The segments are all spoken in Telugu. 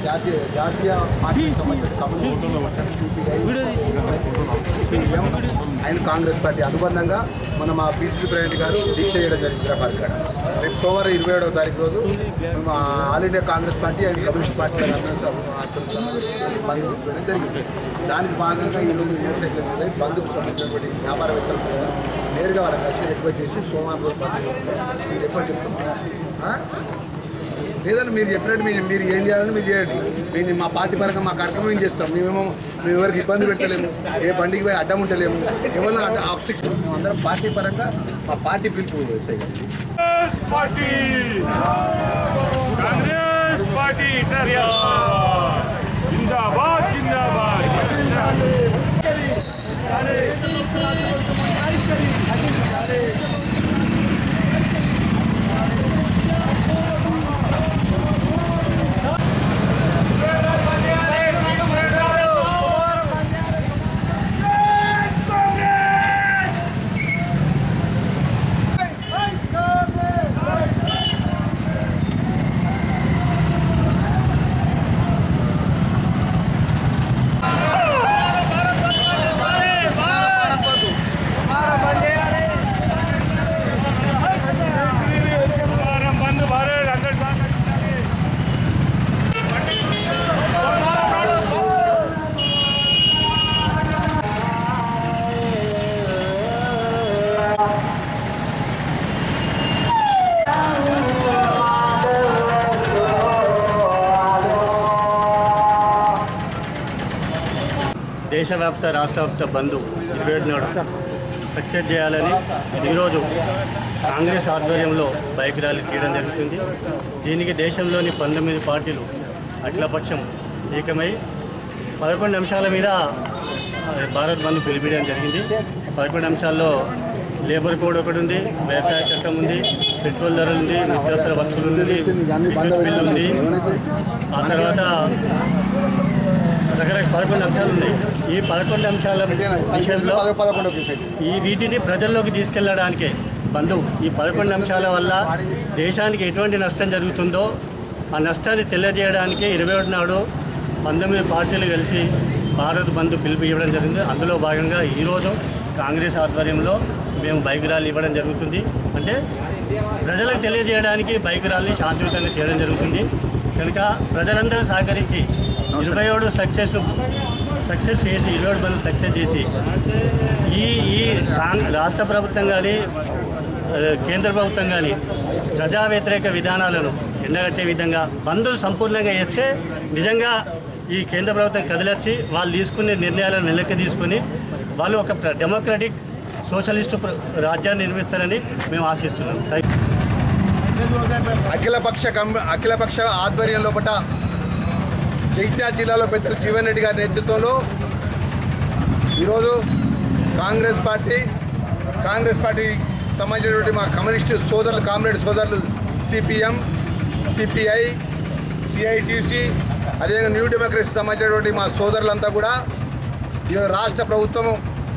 జాతీయ జాతీయ పార్టీకి సంబంధించిన communist CPM and Congress party అనుబంధంగా మన మా పీసీ ప్రెసిడెంట్ గారు దీక్ష చేయడం జరిగింది రఫార్ కాడ రేపు సోమవారం ఇరవై ఏడవ తారీఖు రోజు మా all India Congress party and communist party అందరూ సభ- అందరూ సభ- బంద్ చేయడం జరిగింది దానికి భాగంగా ఈరోజు మోటార్ సైకిల్ మీద బంద్కు సంబంధించినటువంటి వ్యాపారవేత్తలు కూడా నేరుగా వాళ్ళకి వచ్చి రిక్వెస్ట్ చేసి సోమవారం రోజు బంద్ చేస్తాం. మీరు ఎప్పుడు చెప్తాం లేదంటే మీరు చెప్పినట్టు మీరు మీరు ఏం చేయాలని మీరు చేయండి మేము మా పార్టీ పరంగా మా కార్యక్రమం ఏం చేస్తాం మేమేమో మేము ఎవరికి ఇబ్బంది పెట్టలేము ఏ బండికి పోయి అడ్డం ఉంటలేము ఎవరిని అడ్డ ఆబ్స్టిక్ మేము అందరం పార్టీ పరంగా మా పార్టీ పిలుపు వేసాయి కాంగ్రెస్ పార్టీ కాంగ్రెస్ పార్టీ జిందాబాద్ జిందాబాద్ బంద్ భారత్ అందరి దేశవ్యాప్త రాష్ట్రవ్యాప్త బంద్ ఇరవై ఏడు నాడు సక్సెస్ చేయాలని ఈరోజు కాంగ్రెస్ ఆధ్వర్యంలో బైక్ ర్యాలీ తీయడం జరుగుతుంది దీనికి దేశంలోని పంతొమ్మిది పార్టీలు అఖిలపక్షం ఏకమై పదకొండు అంశాల మీద ఆ, భారత్ బంద్ పిలిపించడం జరిగింది పదకొండు అంశాల్లో లేబర్ కోడ్ ఒకటి ఉంది వ్యవసాయ చట్టం ఉంది పెట్రోల్ ధరలు ఉంది నిత్యావసర వస్తువులు ఉంది విద్యుత్ బిల్లు ఉంది ఆ తర్వాత రకరకాల పదకొండు అంశాలు ఉన్నాయి ఈ పదకొండు అంశాల విషయంలో పదకొండు ఈ వీటిని ప్రజల్లోకి తీసుకెళ్లడానికే బంధు ఈ పదకొండు అంశాల వల్ల దేశానికి ఎటువంటి నష్టం జరుగుతుందో ఆ నష్టాన్ని తెలియజేయడానికి ఇరవై ఒకటి నాడు పంతొమ్మిది పార్టీలు కలిసి భారత్ బంధు పిలుపు ఇవ్వడం జరిగింది అందులో భాగంగా ఈరోజు కాంగ్రెస్ ఆధ్వర్యంలో మేము బైక్ ర్యాలీ ఇవ్వడం జరుగుతుంది అంటే ప్రజలకు తెలియజేయడానికి బైక్ ర్యాలీ శాంతియుతంగా చేయడం జరుగుతుంది కనుక ప్రజలందరూ సహకరించి ఇరవై ఏడు సక్సెస్ సక్సెస్ చేసి ఇరవై ఏడు బంద్ సక్సెస్ చేసి ఈ ఈ కాంగ్ రాష్ట్ర ప్రభుత్వం కానీ ఆ, కేంద్ర ప్రభుత్వం కానీ ప్రజా వ్యతిరేక విధానాలను ఎండగట్టే విధంగా బంధులు సంపూర్ణంగా వేస్తే నిజంగా ఈ కేంద్ర ప్రభుత్వం కదిలొచ్చి వాళ్ళు తీసుకునే నిర్ణయాలను వెనక్కి తీసుకొని వాళ్ళు ఒక ప్ర- డెమోక్రటిక్ సోషలిస్టు ప్ర- రాజ్యాన్ని నిర్మిస్తారని మేము ఆశిస్తున్నాం థ్యాంక్ యూ. అఖిలపక్ష కం అఖిలపక్ష ఆధ్వర్యం లోపల జగిత్యాల జిల్లాలో పెద్దలు జీవన్ రెడ్డి గారి నేతృత్వంలో ఈరోజు కాంగ్రెస్ పార్టీ కాంగ్రెస్ పార్టీ సంబంధించినటువంటి మా కమ్యూనిస్టు సోదరులు కామ్రేడ్ సోదరులు సిపిఎం సిపిఐ సిఐటిసి అదేవిధంగా న్యూ డెమోక్రసీ సంబంధించినటువంటి మా సోదరులంతా కూడా ఈరోజు రాష్ట్ర ప్రభుత్వము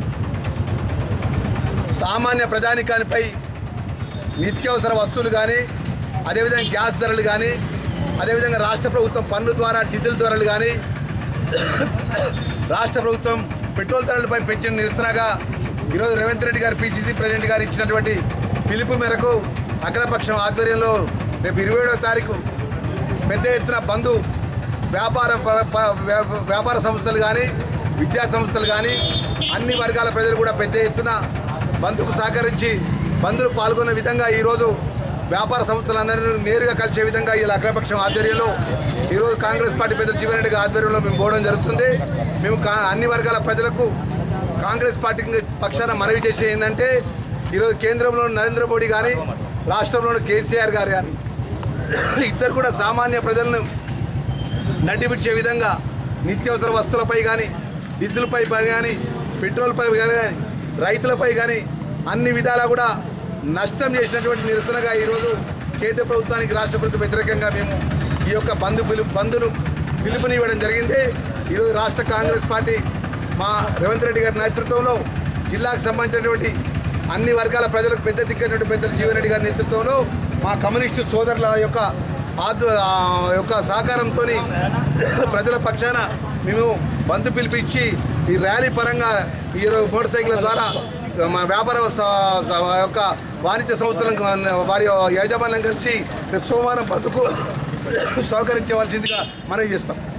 సామాన్య ప్రజానికానిపై నిత్యావసర వస్తువులు కానీ అదేవిధంగా గ్యాస్ ధరలు కానీ అదేవిధంగా రాష్ట్ర ప్రభుత్వం పన్ను ద్వారా డీజిల్ ధరలు కానీ రాష్ట్ర ప్రభుత్వం పెట్రోల్ ధరలపై పెంచిన నిరసనగా ఈరోజు రేవంత్ రెడ్డి గారు పిసిసి ప్రెసిడెంట్ గారు ఇచ్చినటువంటి పిలుపు మేరకు అఖిలపక్షం ఆధ్వర్యంలో రేపు ఇరవై ఏడవ తారీఖు పెద్ద ఎత్తున బంధు వ్యాపార ప- ప- వ్యా- వ్యాపార సంస్థలు కానీ విద్యా సంస్థలు కానీ అన్ని వర్గాల ప్రజలు కూడా పెద్ద ఎత్తున బంధుకు సహకరించి బంధులు పాల్గొనే విధంగా ఈరోజు వ్యాపార సంస్థలందరినీ నేరుగా కలిసే విధంగా ఈ అఖిలపక్షం ఆధ్వర్యంలో ఈరోజు కాంగ్రెస్ పార్టీ పెద్దలు జీవన్ రెడ్డి గారి ఆధ్వర్యంలో మేము పోవడం జరుగుతుంది మేము కా- అన్ని వర్గాల ప్రజలకు కాంగ్రెస్ పార్టీ పక్షాన మనవి చేసే ఏంటంటే ఈరోజు కేంద్రంలో నరేంద్ర మోడీ కానీ రాష్ట్రంలోని కేసీఆర్ గారు కానీ ఇద్దరు కూడా సామాన్య ప్రజలను నడిపించే విధంగా నిత్యావసర వస్తువులపై కానీ డీజిల్పై పై కానీ పెట్రోల్పై కానీ రైతులపై కానీ అన్ని విధాలా కూడా నష్టం చేసినటువంటి నిరసనగా ఈరోజు కేంద్ర ప్రభుత్వానికి రాష్ట్ర ప్రభుత్వం వ్యతిరేకంగా మేము ఈ యొక్క బంధు పిలు బంధును పిలుపునివ్వడం జరిగింది ఈరోజు రాష్ట్ర కాంగ్రెస్ పార్టీ మా రేవంత్ రెడ్డి గారి నేతృత్వంలో జిల్లాకు సంబంధించినటువంటి అన్ని వర్గాల ప్రజలకు పెద్ద దిక్కైనటువంటి పెద్దలు జీవన్ రెడ్డి గారి నేతృత్వంలో మా కమ్యూనిస్టు సోదరుల యొక్క ఆద్ ఆ యొక్క సహకారంతో ప్రజల పక్షాన మేము బంద్ పిలిపించి ఈ ర్యాలీ పరంగా ఈ మోటార్ సైకిల్ ద్వారా మా వ్యాపార స- స- యొక్క వాణిజ్య సంస్థలను వారి యాజమాన్యం కలిసి రేపు సోమవారం బంద్కు సహకరించవలసిందిగా మనం చేస్తాం